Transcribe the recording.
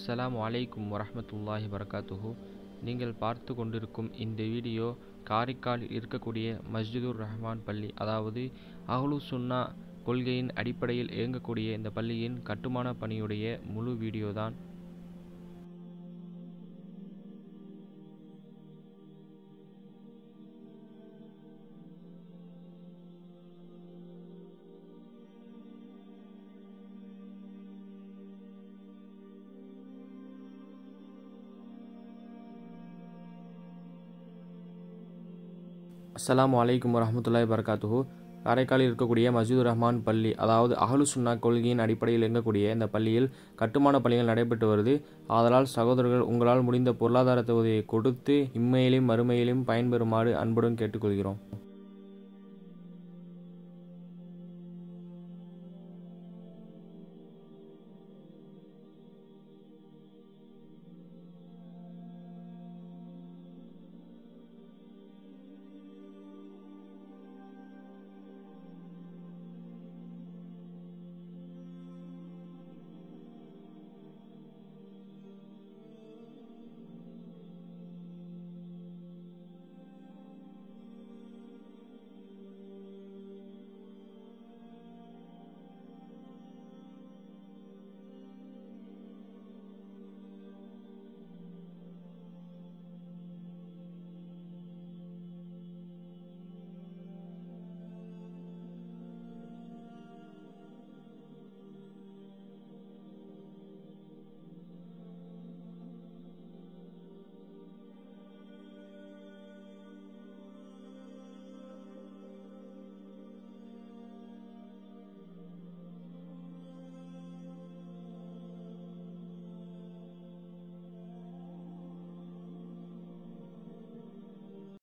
அஸ்ஸலாமு அலைக்கும் வரஹ்மத்துல்லாஹி வரகாத்துஹு நீங்கள் பார்த்து கொண்டிருக்கும் இந்த வீடியோ காரைக்காலில் இருக்கக்கூடிய மஸ்ஜிதுர் ரஹ்மான் பள்ளி அதாவது அஹ்லு சுன்னா கொள்கையின் அடிப்படையில் இயங்கக்கூடிய இந்த பள்ளியின் கட்டுமான பணியுடைய முழு வீடியோ தான் அஸ்ஸலாமு அலைக்கும் வரஹ்மத்துல்லாஹி வரகாத்துஹு காரைக்காலில் இருக்கக்கூடிய மஸ்ஜிதுர் ரஹ்மான் பள்ளி அதாவது அஹ்லு சுன்னா கொள்கையின் அடிப்படையில் இயங்கக்கூடிய இந்த பள்ளியில் கட்டுமான பணிகள் நடைபெற்று வருது ஆதலால் சகோதரர்கள் உங்களால் முடிந்த பொருளாதார உதவியை கொடுத்து இம்மையிலும் மறுமையிலும் பயன்பெறுமாறு அன்புடன் கேட்டுக்கொள்கிறோம்